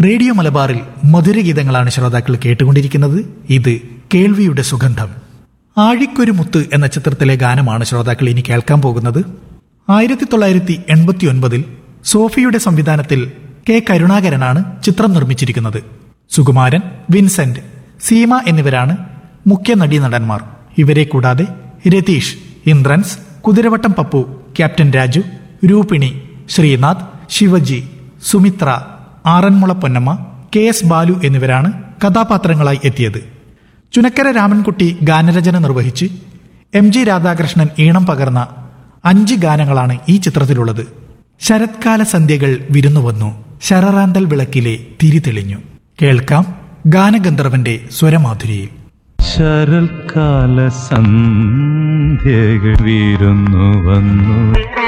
radio മലബാറിൽ മധുരഗീതങ്ങളാണ് ശ്രോതാക്കൾ കേട്ടുകൊണ്ടിരിക്കുന്നത് ഇത് കേൾവിയുടെ സുഗന്ധം ആഴിക്കൊരു മുത്ത് എന്ന ചിത്രത്തിലെ ഗാനമാണ് ശ്രോതാക്കൾ ഇനി കേൾക്കാൻ പോകുന്നത് ആയിരത്തി തൊള്ളായിരത്തി എൺപത്തി ഒൻപതിൽ സോഫിയുടെ സംവിധാനത്തിൽ കെ കരുണാകരനാണ് ചിത്രം നിർമ്മിച്ചിരിക്കുന്നത് സുകുമാരൻ വിൻസെന്റ് സീമ എന്നിവരാണ് മുഖ്യ നടീനടന്മാർ ഇവരെ കൂടാതെ Ratheesh Indrans Kuthiravattam Pappu captain Raju Roopini Sreenath Shivaji Sumithra Aranmula Ponnamma K S Balu എന്നിവരാണ് കഥാപാത്രങ്ങളായി എത്തിയത് ചുനക്കര രാമൻകുട്ടി ഗാനരചന നിർവഹിച്ച് എം ജി രാധാകൃഷ്ണൻ ഈണം പകർന്ന അഞ്ച് ഗാനങ്ങളാണ് ഈ ചിത്രത്തിലുള്ളത് ശരത്കാല സന്ധ്യകൾ വിരുന്നു വന്നു ശരറാന്തൽ വിളക്കിലെ തിരി തെളിഞ്ഞു കേൾക്കാം ഗാനഗന്ധർവന്റെ സ്വരമാധുരിയിൽ ശരൽക്കാല സന്ധ്യകൾ വീരുന്നു വന്നു